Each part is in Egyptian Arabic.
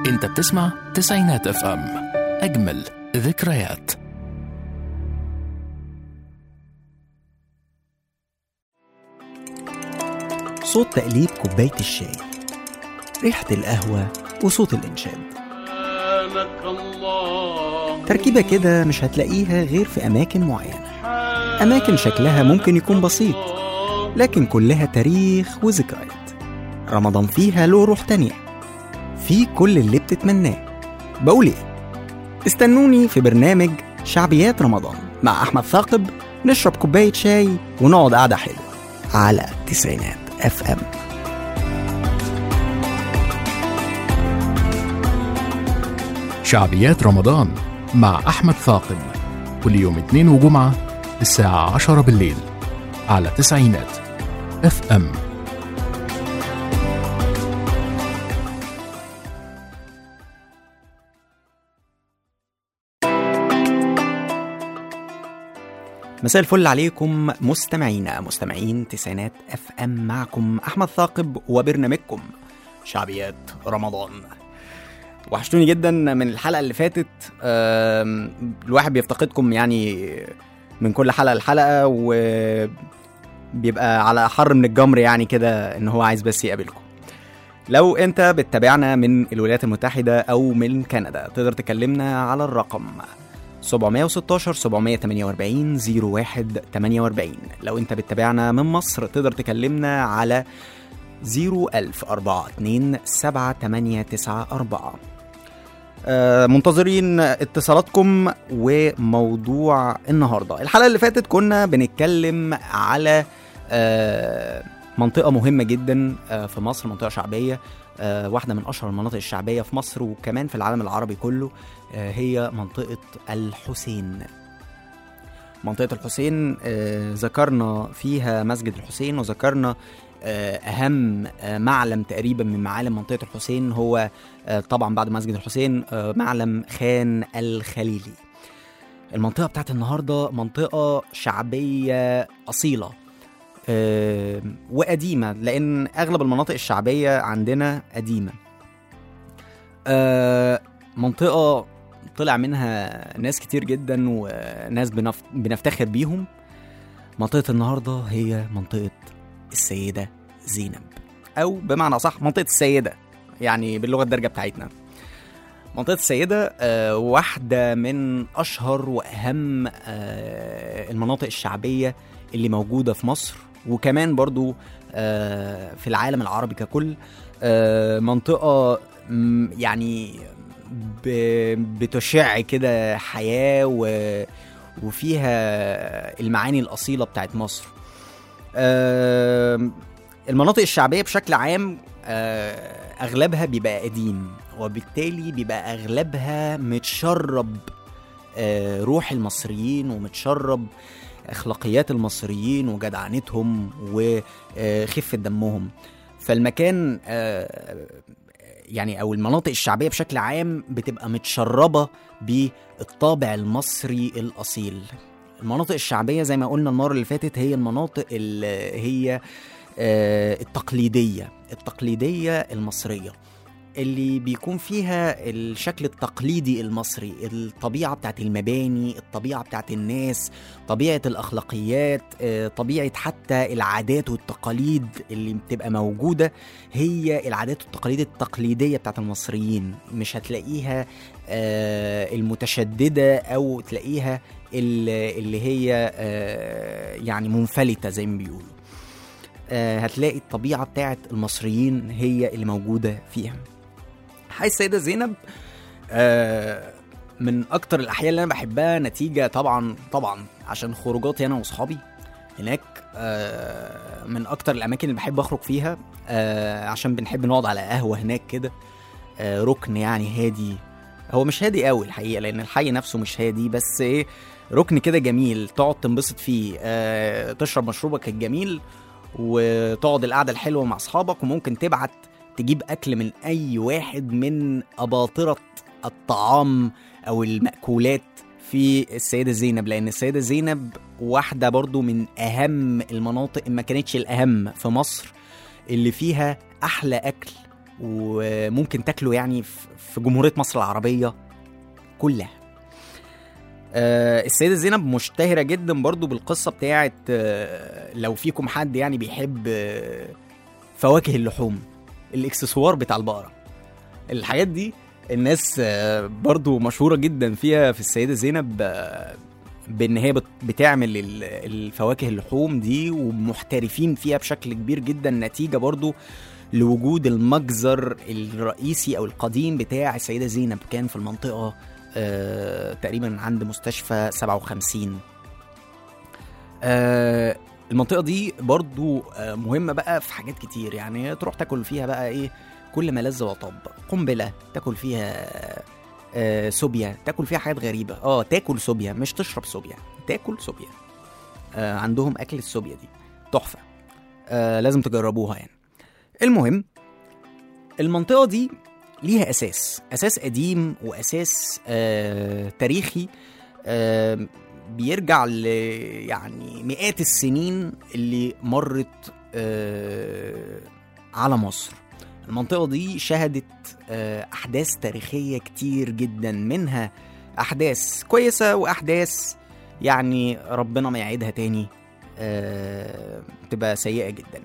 انت بتسمع تسعينات اف ام اجمل ذكريات صوت تقليب كوباية الشاي ريحة القهوة وصوت الإنشاد تركيبة كده مش هتلاقيها غير في أماكن معينة أماكن شكلها ممكن يكون بسيط لكن كلها تاريخ وذكريات رمضان فيها له روح تانية في كل اللي بتتمناه بقول ايه استنوني في برنامج شعبيات رمضان مع أحمد ثاقب نشرب كوباية شاي ونقعد قعدة حلوة على تسعينات اف ام شعبيات رمضان مع أحمد ثاقب كل يوم اثنين وجمعة الساعة عشرة بالليل على تسعينات اف ام مساء الفل عليكم مستمعينا مستمعين تسعينات اف ام معكم احمد ثاقب وبرنامجكم شعبيات رمضان وحشتوني جدا من الحلقه اللي فاتت آم، الواحد بيفتقدكم يعني من كل حلقه لحلقه وبيبقى على حر من الجمر يعني كده ان هو عايز بس يقابلكم لو انت بتتابعنا من الولايات المتحده او من كندا تقدر تكلمنا على الرقم 716 748 01 48 لو انت بتتابعنا من مصر تقدر تكلمنا على 01042 7894 آه، منتظرين اتصالاتكم وموضوع النهارده الحلقه اللي فاتت كنا بنتكلم على آه، منطقه مهمه جدا آه، في مصر منطقه شعبيه آه، واحده من اشهر المناطق الشعبيه في مصر وكمان في العالم العربي كله آه، هي منطقه الحسين منطقه الحسين آه، ذكرنا فيها مسجد الحسين وذكرنا آه، اهم آه، معلم تقريبا من معالم منطقه الحسين هو آه، طبعا بعد مسجد الحسين آه، معلم خان الخليلي المنطقه بتاعت النهارده منطقه شعبيه اصيله آه، وقديمه لان اغلب المناطق الشعبيه عندنا قديمه آه، منطقه طلع منها ناس كتير جدا وناس بنف... بنفتخر بيهم منطقه النهارده هي منطقه السيده زينب او بمعنى صح منطقه السيده يعني باللغه الدارجه بتاعتنا منطقه السيده آه، واحده من اشهر واهم آه، المناطق الشعبيه اللي موجوده في مصر وكمان برضو آه، في العالم العربي ككل آه، منطقه م، يعني ب- بتشع كده حياه و وفيها المعاني الاصيله بتاعت مصر آم، المناطق الشعبيه بشكل عام آه، اغلبها بيبقى قديم وبالتالي بيبقى اغلبها متشرب آه، روح المصريين ومتشرب اخلاقيات المصريين وجدعنتهم وخفه دمهم فالمكان آه، يعني او المناطق الشعبيه بشكل عام بتبقى متشربه بالطابع المصري الاصيل المناطق الشعبيه زي ما قلنا المره اللي فاتت هي المناطق اللي هي آه، التقليديه التقليديه المصريه اللي بيكون فيها الشكل التقليدي المصري الطبيعة بتاعت المباني الطبيعة بتاعت الناس طبيعة الأخلاقيات آه، طبيعة حتى العادات والتقاليد اللي بتبقى موجودة هي العادات والتقاليد التقليدية بتاعت المصريين مش هتلاقيها آه، المتشددة أو تلاقيها ال- اللي هي آه، يعني منفلتة زي ما بيقولوا آه، هتلاقي الطبيعة بتاعت المصريين هي اللي موجودة فيها حي السيدة زينب آه، من أكتر الأحياء اللي أنا بحبها نتيجة طبعا طبعا عشان خروجاتي أنا وأصحابي هناك آه، من أكتر الأماكن اللي بحب أخرج فيها آه، عشان بنحب نقعد على قهوة هناك كده آه، ركن يعني هادي هو مش هادي قوي الحقيقة لأن الحي نفسه مش هادي بس إيه ركن كده جميل تقعد تنبسط فيه آه، تشرب مشروبك الجميل وتقعد القعده الحلوه مع اصحابك وممكن تبعت تجيب اكل من اي واحد من اباطره الطعام او المأكولات في السيده زينب لان السيده زينب واحده برضو من اهم المناطق إن ما كانتش الاهم في مصر اللي فيها احلى اكل وممكن تاكله يعني في في جمهوريه مصر العربيه كلها آه، السيدة زينب مشتهرة جدا برضو بالقصة بتاعت آه، لو فيكم حد يعني بيحب آه، فواكه اللحوم الاكسسوار بتاع البقرة الحاجات دي الناس آه، برضو مشهورة جدا فيها في السيدة زينب آه، بان هي بت- بتعمل ال- الفواكه اللحوم دي ومحترفين فيها بشكل كبير جدا نتيجة برضو لوجود المجزر الرئيسي او القديم بتاع السيدة زينب كان في المنطقة آه، تقريبا عند مستشفى 57 آه، المنطقة دي برضو آه، مهمة بقى في حاجات كتير يعني تروح تاكل فيها بقى ايه كل ما لذ وطب قنبلة تاكل فيها آه، سوبيا تاكل فيها حاجات غريبة اه تاكل سوبيا مش تشرب سوبيا تاكل سوبيا آه، عندهم أكل السوبيا دي تحفة آه، لازم تجربوها يعني المهم المنطقة دي ليها أساس أساس قديم وأساس آه تاريخي آه بيرجع ل يعني مئات السنين اللي مرت آه على مصر المنطقة دي شهدت آه أحداث تاريخية كتير جدا منها أحداث كويسة وأحداث يعني ربنا ما يعيدها تاني آه تبقى سيئة جدا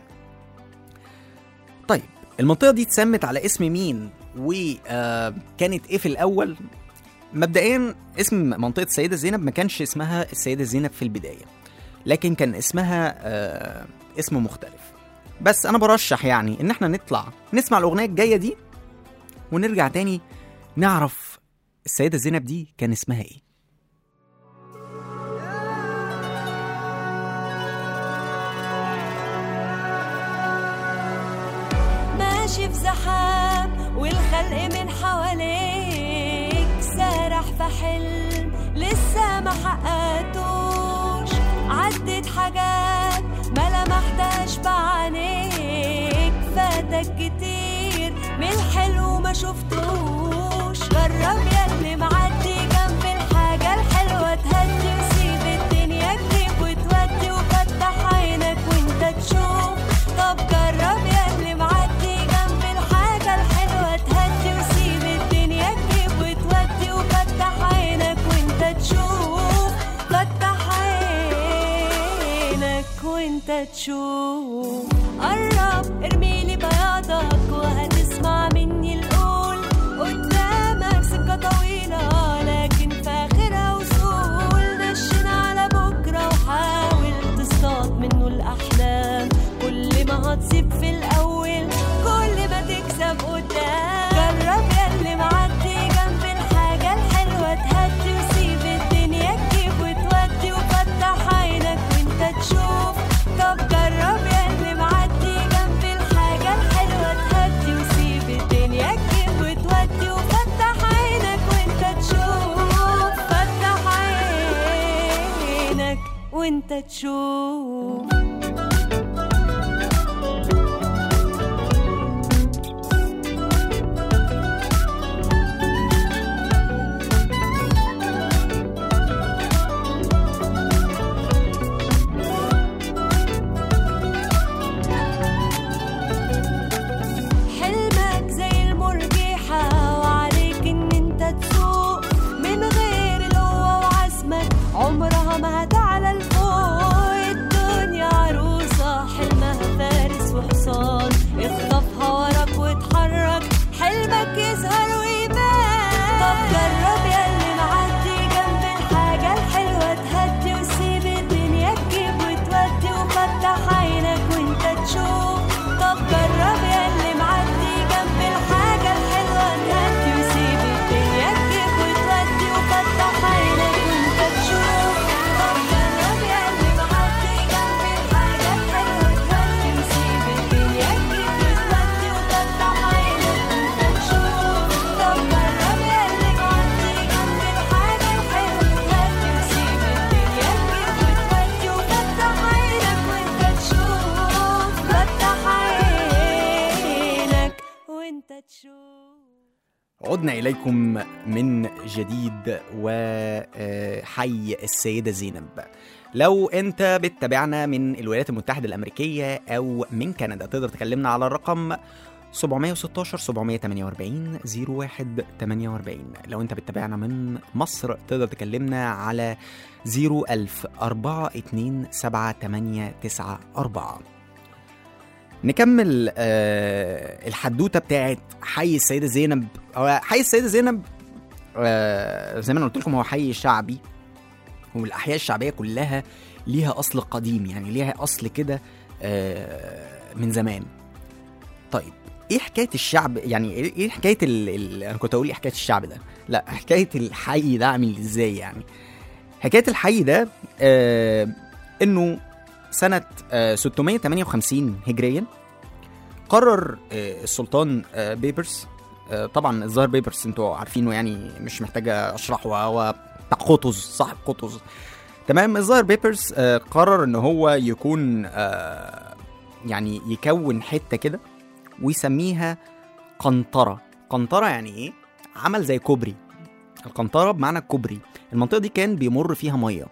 طيب المنطقة دي اتسمت على اسم مين وكانت ايه في الأول مبدئيا اسم منطقة السيدة زينب ما كانش اسمها السيدة زينب في البداية لكن كان اسمها آه اسم مختلف بس أنا برشح يعني إن احنا نطلع نسمع الأغنية الجاية دي ونرجع تاني نعرف السيدة زينب دي كان اسمها ايه ماشي في زحام والخلق من حواليك سارح في حلم لسه ما حققتوش عدت حاجات ما لمحتهاش بعينيك فاتك كتير من الحلو ما شفتوش جرب ياللي معدي جنب الحاجة الحلوة تهدي وسيب الدنيا تجيب وتودي وفتح عينك وانت تشوف طب جرب ياللي معدي جنب الحاجة الحلوة تهدي وسيب الدنيا تجيب وتودي وفتح عينك وانت تشوف فتح عينك وانت تشوف قرب ارميلي بياضك وهتسمع مني القول قدامك سكة طويلة لكن في آخرها وصول نشن على بكرة وحاول تصطاد منه الأحلام كل ما هتصيب في الأول كل ما تكسب قدام جرب ياللي معدي جنب الحاجة الحلوة تهدي وسيب الدنيا تجيب وتودي وفتح عينك وانت تشوف طب جرب ياللي معدي جنب الحاجة الحلوة تهدي وسيب الدنيا تجيب وتودي وفتح عينك وانت تشوف فتح عينك وانت تشوف حلمك زي المرجحة وعليك ان انت تسوق من غير القوة وعزمك عمرها ما هتعلى لفوق الدنيا عروسة حلمها فارس وحصان اخطفها وراك واتحرك حلمك يظهر ويبان طب جرب ياللي معدي جنب الحاجة الحلوة تهدي وسيب الدنيا تجيب وتودي وفتح عينك وانت تشوف طب جرب ياللي معدي جنب الحاجة الحلوة تهدي وسيب الدنيا تجيب وتودي وفتح عينك وانت تشوف طب جرب ياللي معدي جنب الحاجة الحلوة تهدي وسيب الدنيا تجيب وتودي وفتح عينك وانت تشوف طب جرب ياللي معدي جنب الحاجة الحلوة تهدي وسيب الدنيا تجيب وتودي وفتح عينك وانت تشوف فتح عينك وانت تشوف عدنا إليكم من جديد وحي السيدة زينب لو أنت بتتابعنا من الولايات المتحدة الأمريكية أو من كندا تقدر تكلمنا على الرقم 716 748 0148 لو انت بتتابعنا من مصر تقدر تكلمنا على 01000 427 نكمل آه الحدوته بتاعت حي السيده زينب هو حي السيده زينب آه زي ما انا قلت لكم هو حي شعبي والاحياء الشعبيه كلها ليها اصل قديم يعني ليها اصل كده آه من زمان طيب ايه حكايه الشعب يعني ايه إيه حكايه ال... ال... انا كنت اقول ايه حكايه الشعب ده لا حكايه الحي ده عامل ازاي يعني حكايه الحي ده آه انه سنه آه 658 هجريا قرر آه السلطان آه بيبرس آه طبعا الظاهر بيبرس انتوا عارفينه يعني مش محتاجه اشرحه هو بتاع قطز صاحب قطز تمام الظاهر بيبرس آه قرر ان هو يكون آه يعني يكون حته كده ويسميها قنطرة قنطرة يعني ايه؟ عمل زي كوبري القنطرة بمعنى الكوبري المنطقة دي كان بيمر فيها مية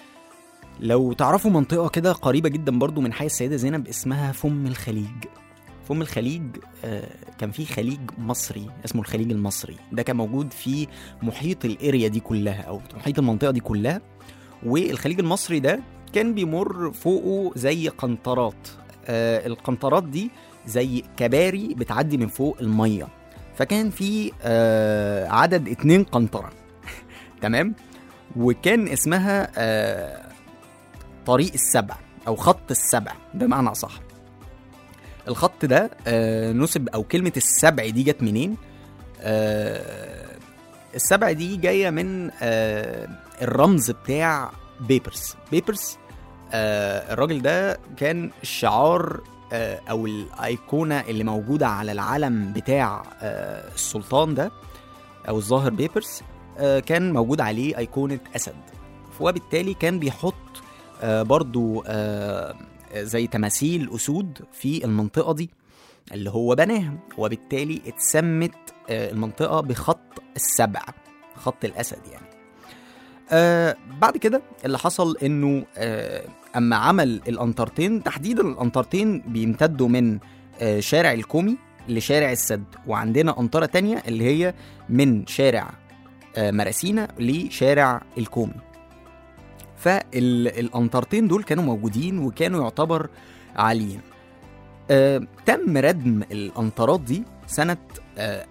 لو تعرفوا منطقة كده قريبة جدا برضو من حي السيدة زينب اسمها فم الخليج فم الخليج آه، كان في خليج مصري اسمه الخليج المصري ده كان موجود في محيط الاريا دي كلها او محيط المنطقة دي كلها والخليج المصري ده كان بيمر فوقه زي قنطرات آه، القنطرات دي زي كباري بتعدي من فوق الميه فكان في آه عدد اتنين قنطره تمام وكان اسمها آه طريق السبع او خط السبع بمعنى اصح الخط ده آه نسب او كلمه السبع دي جت منين آه السبع دي جايه من آه الرمز بتاع بيبرس بيبرس آه الراجل ده كان الشعار آه، او الايقونه اللي موجوده على العلم بتاع آه، السلطان ده او الظاهر بيبرس آه، كان موجود عليه ايقونه اسد وبالتالي كان بيحط آه، برضو آه، زي تماثيل اسود في المنطقه دي اللي هو بناها وبالتالي اتسمت آه، المنطقه بخط السبع خط الاسد يعني آه بعد كده اللي حصل انه آه اما عمل الانطرتين تحديدا الانطرتين بيمتدوا من آه شارع الكومي لشارع السد وعندنا انطره تانية اللي هي من شارع آه مراسينا لشارع الكومي فالانطرتين دول كانوا موجودين وكانوا يعتبر عاليين آه تم ردم الانطرات دي سنه آه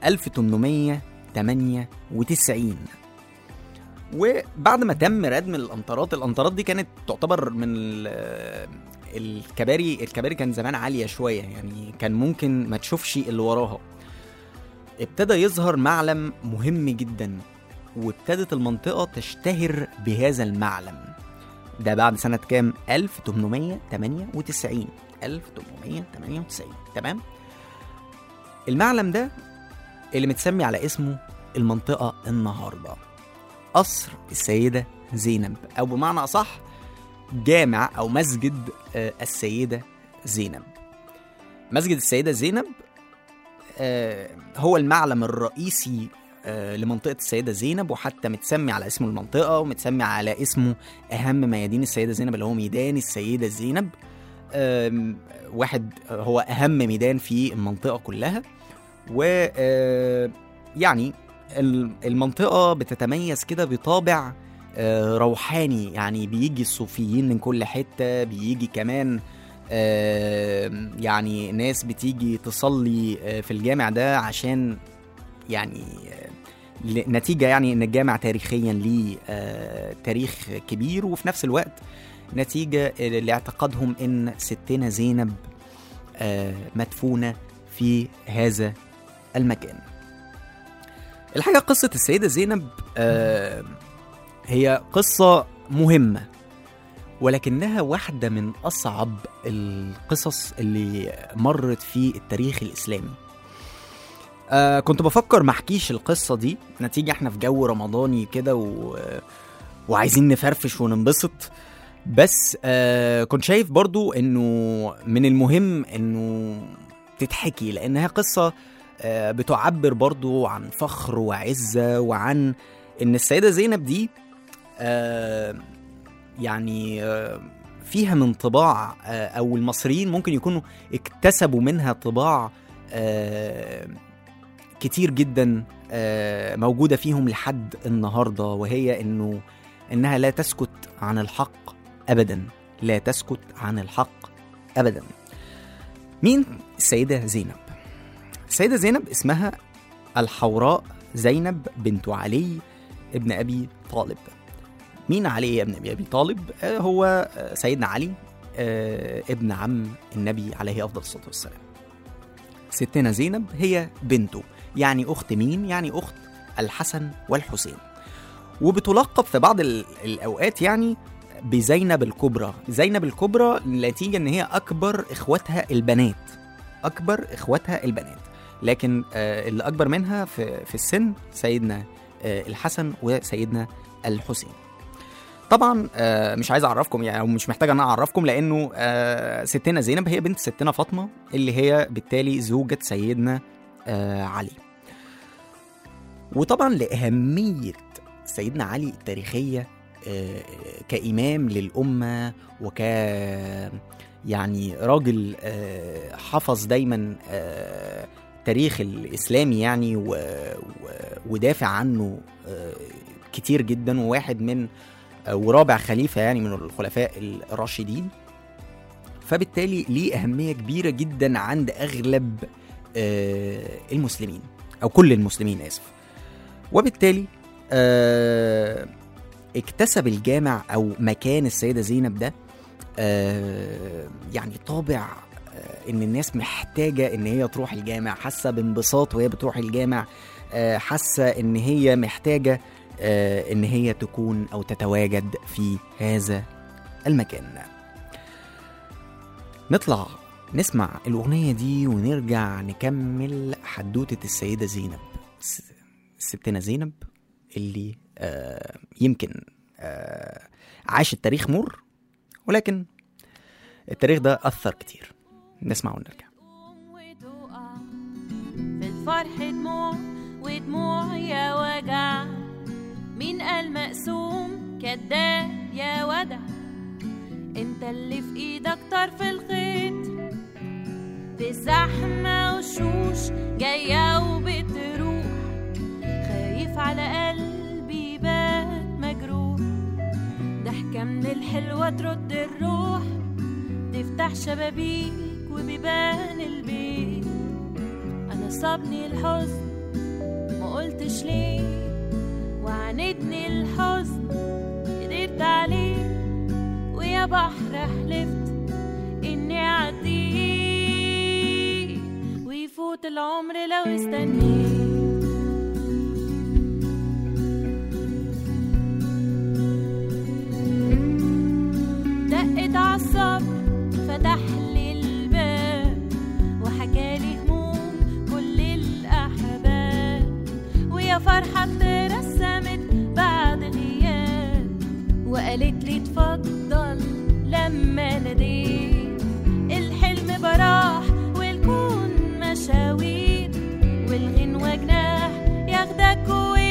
1898 وبعد ما تم ردم الانطرات الانطرات دي كانت تعتبر من ال- الكباري الكباري كان زمان عاليه شويه يعني كان ممكن ما تشوفش اللي وراها ابتدى يظهر معلم مهم جدا وابتدت المنطقه تشتهر بهذا المعلم ده بعد سنه كام 1898 1898 تمام المعلم ده اللي متسمي على اسمه المنطقه النهارده قصر السيدة زينب أو بمعنى أصح جامع أو مسجد آه، السيدة زينب مسجد السيدة زينب آه، هو المعلم الرئيسي آه، لمنطقة السيدة زينب وحتى متسمي على اسم المنطقة ومتسمي على اسمه أهم ميادين السيدة زينب اللي هو ميدان السيدة زينب آم، واحد آه، هو أهم ميدان في المنطقة كلها و آه، يعني ال- المنطقة بتتميز كده بطابع آه، روحاني يعني بيجي الصوفيين من كل حتة بيجي كمان آه، يعني ناس بتيجي تصلي آه، في الجامع ده عشان يعني آه، ل- نتيجة يعني ان الجامع تاريخيا ليه آه، تاريخ كبير وفي نفس الوقت نتيجة لاعتقادهم ان ستنا زينب آه، مدفونة في هذا المكان الحقيقة قصة السيدة زينب آه هي قصة مهمة ولكنها واحدة من أصعب القصص اللي مرت في التاريخ الإسلامي آه كنت بفكر ما احكيش القصة دي نتيجة احنا في جو رمضاني كده و... وعايزين نفرفش وننبسط بس آه كنت شايف برضو انه من المهم انه تتحكي لانها قصة آه بتعبر برضو عن فخر وعزة وعن ان السيدة زينب دي آه يعني آه فيها من طباع آه او المصريين ممكن يكونوا اكتسبوا منها طباع آه، كتير جدا آه، موجودة فيهم لحد النهاردة وهي إنه إنها لا تسكت عن الحق أبدا لا تسكت عن الحق أبدا مين السيدة زينب؟ السيدة زينب اسمها الحوراء زينب بنت علي ابن أبي طالب مين علي ابن أبي طالب؟ آه، هو آه، سيدنا علي آه، ابن عم النبي عليه أفضل الصلاة والسلام ستنا زينب هي بنته يعني أخت مين؟ يعني أخت الحسن والحسين وبتلقب في بعض ال- الأوقات يعني بزينب الكبرى زينب الكبرى نتيجة إن هي أكبر إخواتها البنات أكبر إخواتها البنات لكن آه، اللي أكبر منها في, في السن سيدنا آه، الحسن وسيدنا الحسين طبعا آه، مش عايز اعرفكم يعني او مش محتاج ان انا اعرفكم لانه آه، ستنا زينب هي بنت ستنا فاطمه اللي هي بالتالي زوجة سيدنا آه، علي وطبعا لاهميه سيدنا علي التاريخيه آه، كامام للامه وك يعني راجل آه، حفظ دايما آه، تاريخ الاسلامي يعني و- و- ودافع عنه آه، كتير جدا وواحد من آه، ورابع خليفه يعني من الخلفاء الراشدين فبالتالي ليه اهميه كبيره جدا عند اغلب آه، المسلمين او كل المسلمين اسف وبالتالي آه، اكتسب الجامع او مكان السيده زينب ده آه، يعني طابع آه، ان الناس محتاجه ان هي تروح الجامع حاسه بانبساط وهي بتروح الجامع آه، حاسه ان هي محتاجه آه، ان هي تكون او تتواجد في هذا المكان نطلع نسمع الأغنية دي ونرجع نكمل حدوتة السيدة زينب س- ستنا زينب اللي آه يمكن آه عاش التاريخ مر ولكن التاريخ ده أثر كتير نسمع ونرجع تقوم وتقع في الفرح دموع ودموع يا وجع مين قال مقسوم كداب يا ودع انت اللي في ايدك طرف الخيط في زحمة وشوش جاية وبتروح خايف على قلبي بات مجروح ضحكة من الحلوة ترد الروح تفتح شبابيك وبيبان البيت انا صابني الحزن ما قلتش ليه وعاندني الحزن قدرت عليه ويا بحر حلفت اني اعديه ويفوت العمر لو استنيت دقت عالصبر فتح لي الباب وحكالي هموم كل الأحباب ويا فرحة اترسمت بعد غياب وقالت لي اتفضل لما ناديت الحلم براح والكون مشاوير والغنوة جناح ياخدك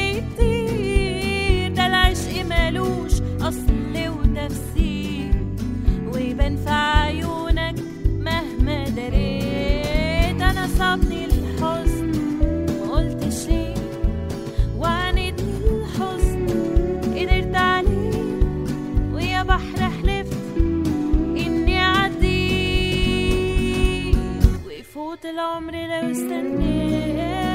ويطير ده العشق مالوش أصل وتفسير ويبان في عيونك مهما دريت انا صابني الحزن ما قلتش ليه وعاندني الحزن قدرت عليه ويا بحر حلفت اني اعديه ويفوت العمر لو استنيت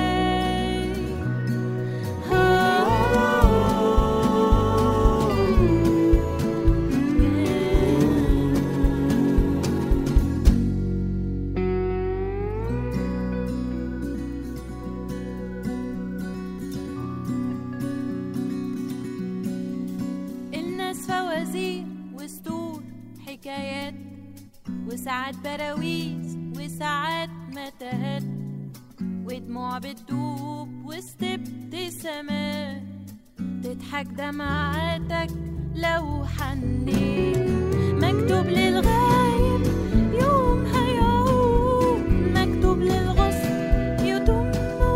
الناس فوازير وسطور حكايات وساعات براويز وساعات متاهات ودموع بتدوب وسط ابتسامات تضحك دمعاتك لو حنيت مكتوب للغايب يوم هيعود مكتوب للغصن يدوم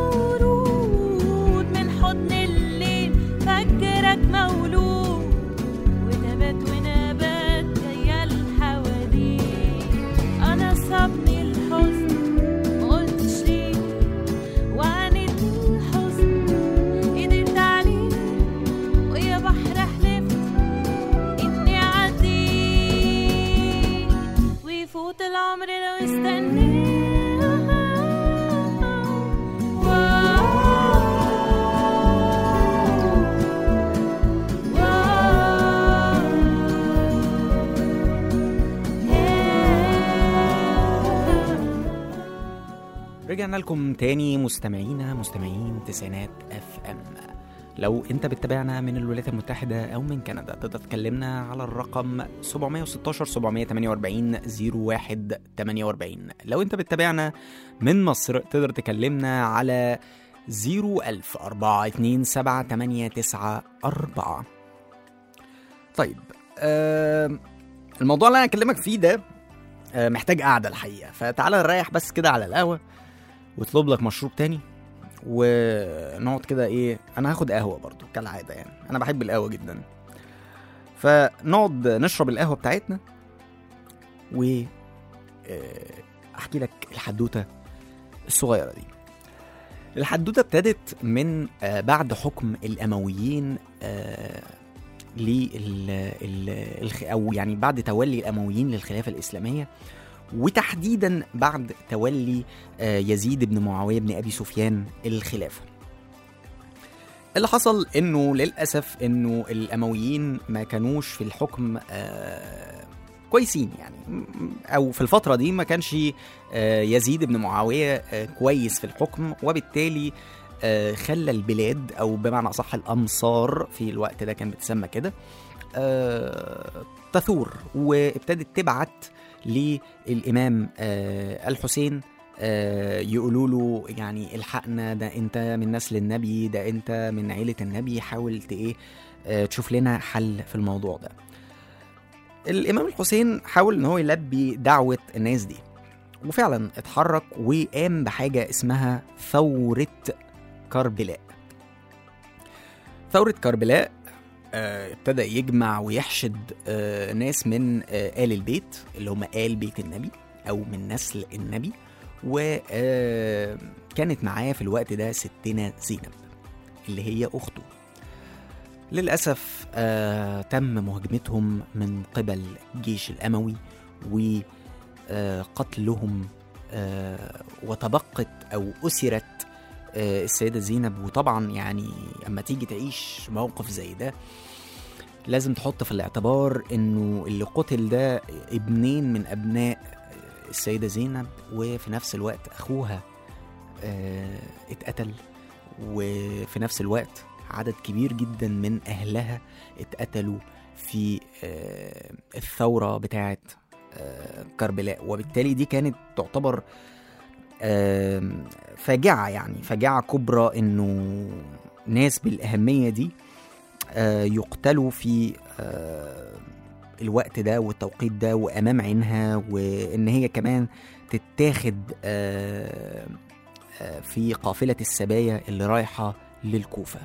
ورود من حضن الليل فجرك مولود وتبات ونبات جاية الحواديت أنا صابني الحزن ما قلتش ليه رجعنا لكم تاني مستمعينا مستمعين تسعينات اف ام لو انت بتتابعنا من الولايات المتحدة او من كندا تقدر تكلمنا على الرقم 716 748 0148 لو انت بتتابعنا من مصر تقدر تكلمنا على 01000 427 طيب آه الموضوع اللي انا هكلمك فيه ده آه محتاج قعده الحقيقه فتعالى نريح بس كده على القهوه واطلب لك مشروب تاني ونقعد كده ايه انا هاخد قهوه برضو كالعاده يعني انا بحب القهوه جدا فنقعد نشرب القهوه بتاعتنا و آه، احكي لك الحدوته الصغيره دي الحدوته ابتدت من آه، بعد حكم الامويين آه، لل ال- الخ- او يعني بعد تولي الامويين للخلافه الاسلاميه وتحديدا بعد تولي آه، يزيد بن معاويه بن ابي سفيان الخلافه اللي حصل انه للاسف انه الامويين ما كانوش في الحكم آه، كويسين يعني م- او في الفتره دي ما كانش آه، يزيد بن معاويه آه، كويس في الحكم وبالتالي آه، خلى البلاد او بمعنى اصح الامصار في الوقت ده كان بتسمى كده آه، تثور وابتدت تبعت للامام آه، الحسين آه، يقولوا له يعني الحقنا ده انت من نسل النبي ده انت من عيله النبي حاول ت- ايه آه، تشوف لنا حل في الموضوع ده الامام الحسين حاول ان هو يلبي دعوه الناس دي وفعلا اتحرك وقام بحاجه اسمها ثوره كربلاء ثورة كربلاء آه، ابتدى يجمع ويحشد آه، ناس من آه، آل البيت اللي هم آل بيت النبي أو من نسل النبي وكانت معاه في الوقت ده ستنا زينب اللي هي أخته للأسف آه، تم مهاجمتهم من قبل الجيش الأموي وقتلهم وتبقت أو أسرت آه، السيدة زينب وطبعا يعني اما تيجي تعيش موقف زي ده لازم تحط في الاعتبار انه اللي قتل ده ابنين من ابناء السيدة زينب وفي نفس الوقت اخوها آه، اتقتل وفي نفس الوقت عدد كبير جدا من اهلها اتقتلوا في آه، الثورة بتاعة آه، كربلاء وبالتالي دي كانت تعتبر آم، فاجعة يعني فاجعة كبرى إنه ناس بالأهمية دي آه، يقتلوا في آه، الوقت ده والتوقيت ده وأمام عينها وإن هي كمان تتاخد آه، آه، في قافلة السبايا اللي رايحة للكوفة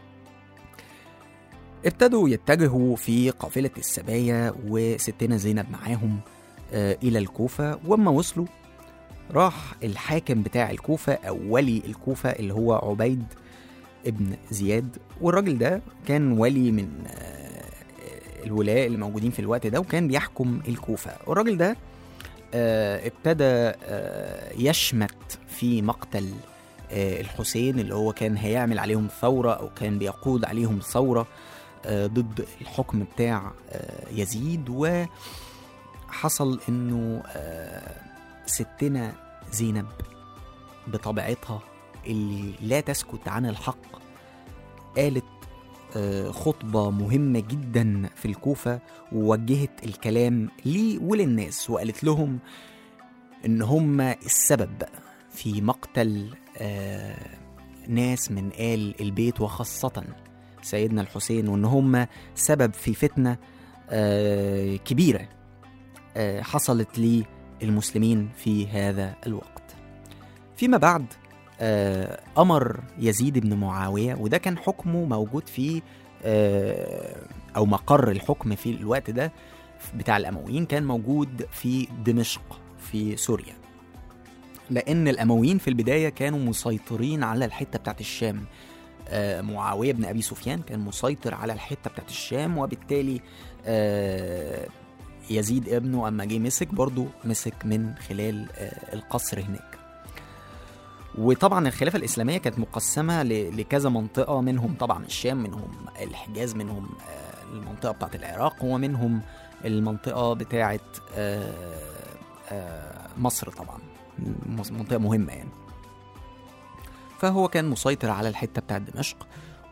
ابتدوا يتجهوا في قافلة السبايا وستنا زينب معاهم آه، إلى الكوفة وأما وصلوا راح الحاكم بتاع الكوفة أو ولي الكوفة اللي هو عبيد ابن زياد والراجل ده كان ولي من آه، الولاة اللي موجودين في الوقت ده وكان بيحكم الكوفة والراجل ده آه، ابتدى آه، يشمت في مقتل آه، الحسين اللي هو كان هيعمل عليهم ثورة أو كان بيقود عليهم ثورة آه، ضد الحكم بتاع آه، يزيد وحصل إنه آه، ستنا زينب بطبيعتها اللي لا تسكت عن الحق قالت آه، خطبة مهمة جدا في الكوفة ووجهت الكلام لي وللناس وقالت لهم إن هم السبب في مقتل آه، ناس من آل البيت وخاصة سيدنا الحسين وإن هم سبب في فتنة آه، كبيرة آه، حصلت للمسلمين في هذا الوقت فيما بعد آه، أمر يزيد بن معاوية وده كان حكمه موجود في آه، أو مقر الحكم في الوقت ده بتاع الأمويين كان موجود في دمشق في سوريا لأن الأمويين في البداية كانوا مسيطرين على الحتة بتاعت الشام آه، معاوية بن أبي سفيان كان مسيطر على الحتة بتاعت الشام وبالتالي آه، يزيد ابنه أما جه مسك برضه مسك من خلال آه، القصر هناك وطبعا الخلافة الإسلامية كانت مقسمة ل- لكذا منطقة منهم طبعا الشام منهم الحجاز منهم آه، المنطقة بتاعت العراق ومنهم المنطقة بتاعت آه، آه، مصر طبعا مص- منطقة مهمة يعني فهو كان مسيطر على الحتة بتاعت دمشق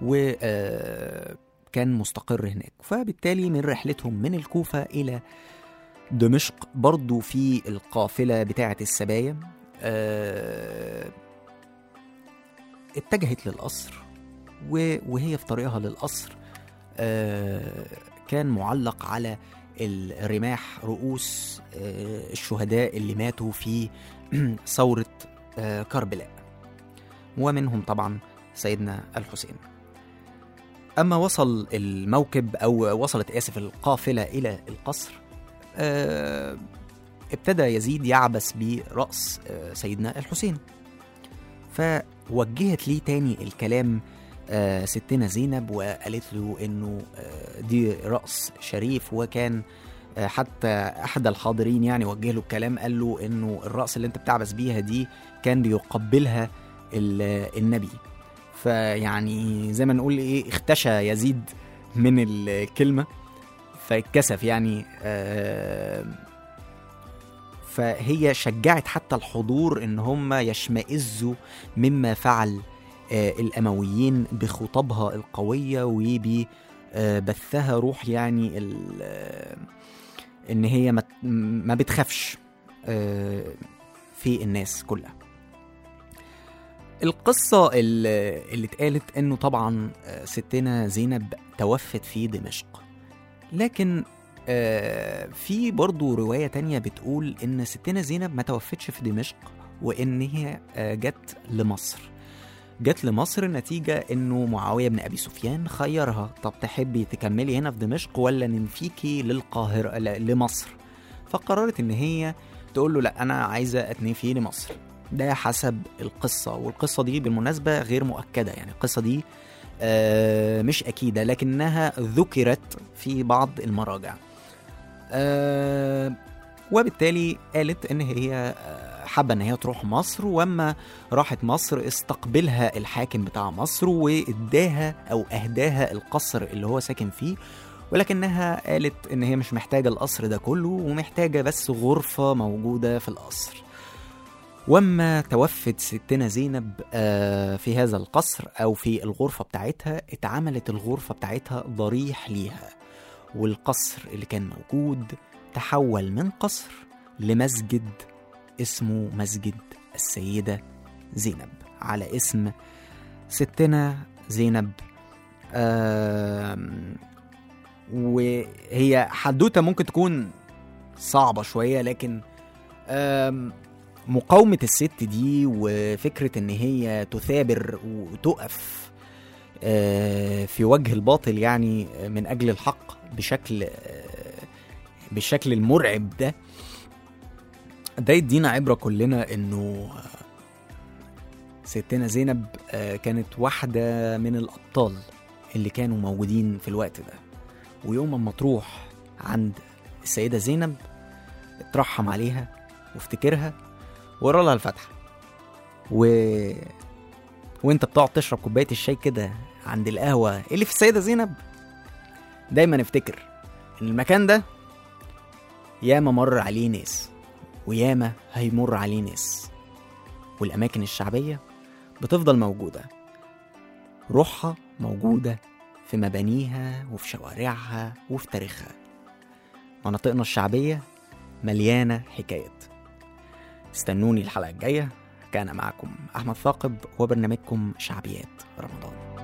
وكان مستقر هناك فبالتالي من رحلتهم من الكوفة إلى دمشق برضو في القافلة بتاعة السبايا آه، اتجهت للقصر و- وهي في طريقها للقصر آه، كان معلق على الرماح رؤوس آه، الشهداء اللي ماتوا في ثورة آه، كربلاء ومنهم طبعا سيدنا الحسين أما وصل الموكب أو وصلت آسف القافلة إلى القصر آه، ابتدى يزيد يعبث برأس آه، سيدنا الحسين فوجهت ليه تاني الكلام آه، ستنا زينب وقالت له انه آه، دي رأس شريف وكان آه، حتى احد الحاضرين يعني وجه له الكلام قال له انه الرأس اللي انت بتعبث بيها دي كان بيقبلها ال- النبي فيعني زي ما نقول ايه اختشى يزيد من الكلمة فاتكسف يعني آه، فهي شجعت حتى الحضور ان هم يشمئزوا مما فعل آه، الامويين بخطبها القويه وببثها روح يعني ال- آه، ان هي ما ما بتخافش آه، في الناس كلها القصة اللي اللي اتقالت انه طبعا آه، ستنا زينب توفت في دمشق لكن آه، في برضو رواية تانية بتقول ان ستنا زينب ما توفتش في دمشق وان هي آه، جت لمصر جت لمصر نتيجة انه معاوية بن ابي سفيان خيرها طب تحبي تكملي هنا في دمشق ولا ننفيكي للقاهرة ل- لمصر فقررت ان هي تقول له لا انا عايزة اتنفي لمصر ده حسب القصة والقصة دي بالمناسبة غير مؤكدة يعني القصة دي آه، مش أكيدة لكنها ذكرت في بعض المراجع آه، وبالتالي قالت ان هي آه، حابه ان هي تروح مصر واما راحت مصر استقبلها الحاكم بتاع مصر واداها او اهداها القصر اللي هو ساكن فيه ولكنها قالت ان هي مش محتاجه القصر ده كله ومحتاجه بس غرفه موجوده في القصر واما توفت ستنا زينب آه، في هذا القصر او في الغرفه بتاعتها اتعملت الغرفه بتاعتها ضريح ليها والقصر اللي كان موجود تحول من قصر لمسجد اسمه مسجد السيدة زينب على اسم ستنا زينب آم، وهي حدوتة ممكن تكون صعبة شوية لكن آم، مقاومة الست دي وفكرة ان هي تثابر وتقف آه، في وجه الباطل يعني من اجل الحق بشكل آه، بالشكل المرعب ده ده يدينا عبرة كلنا انه ستنا زينب آه، كانت واحدة من الأبطال اللي كانوا موجودين في الوقت ده ويوم ما تروح عند السيدة زينب اترحم عليها وافتكرها وقرا لها الفاتحة و... وانت بتقعد تشرب كوباية الشاي كده عند القهوة اللي في السيدة زينب دايما افتكر ان المكان ده ياما مر عليه ناس وياما هيمر عليه ناس والأماكن الشعبية بتفضل موجودة روحها موجودة في مبانيها وفي شوارعها وفي تاريخها مناطقنا الشعبية مليانة حكايات استنوني الحلقة الجاية كان معكم أحمد ثاقب وبرنامجكم شعبيات رمضان